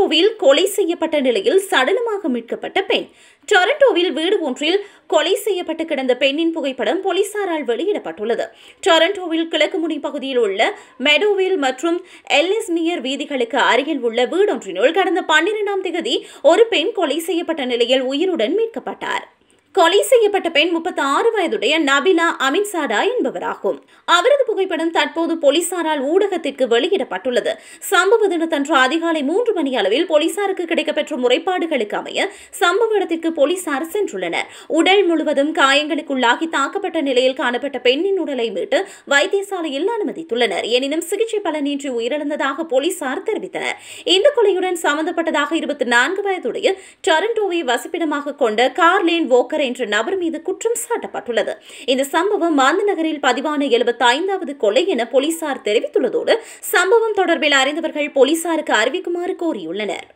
டொரண்டோவில் கொலை செய்யப்பட்ட நிலையில் சடலமாக மீட்கப்பட்ட பெண் டொரண்டோவில் வீடு ஒன்றில் கொலை செய்யப்பட்டு கிடந்த பெண்ணின் புகைப்படம் போலீசாரால் வெளியிடப்பட்டுள்ளது டொரண்டோவில் கிழக்கு முனை பகுதியில் உள்ள மெடோவில் மற்றும் எல்லிஸ்மியர் வீதிகளுக்கு அருகில் உள்ள வீடொன்றினுள் கடந்த பன்னிரெண்டாம் தேதி ஒரு பெண் கொலை செய்யப்பட்ட நிலையில் உயிருடன் மீட்கப்பட்டார் கொலை செய்யப்பட்ட பெண் முப்பத்தி ஆறு வயதுடைய நபிலா அமின்சாடா என்பவராகும் அவரது புகைப்படம் தற்போது போலீசாரால் ஊடகத்திற்கு வெளியிடப்பட்டுள்ளது சம்பவ தினத்தன்று அதிகாலை மூன்று மணி அளவில் போலீசாருக்கு கிடைக்கப்பெற்ற முறைப்பாடுகளுக்கு அமைய சம்பவ இடத்திற்கு போலீசார் சென்றுள்ளனர் உடல் முழுவதும் காயங்களுக்குள்ளாகி தாக்கப்பட்ட நிலையில் காணப்பட்ட பெண்ணின் உடலை மீட்டு வைத்தியசாலையில் அனுமதித்துள்ளனர் எனினும் சிகிச்சை பலனின்றி உயிரிழந்ததாக போலீசார் தெரிவித்தனர் இந்த கொலையுடன் சம்பந்தப்பட்டதாக இருபத்தி நான்கு வயதுடைய டொரண்டோவை வசிப்பிடமாக கொண்ட கார்லேன் வோக்கர் என்ற நபர் மீது குற்றம் சாட்டப்பட்டுள்ளது இந்த சம்பவம் மாந்த நகரில் பதிவான எழுபத்தி ஐந்தாவது கொலை என போலீசார் தெரிவித்துள்ளதோடு சம்பவம் தொடர்பில் அறிந்தவர்கள் போலீசாருக்கு அறிவிக்குமாறு கோரியுள்ளனர்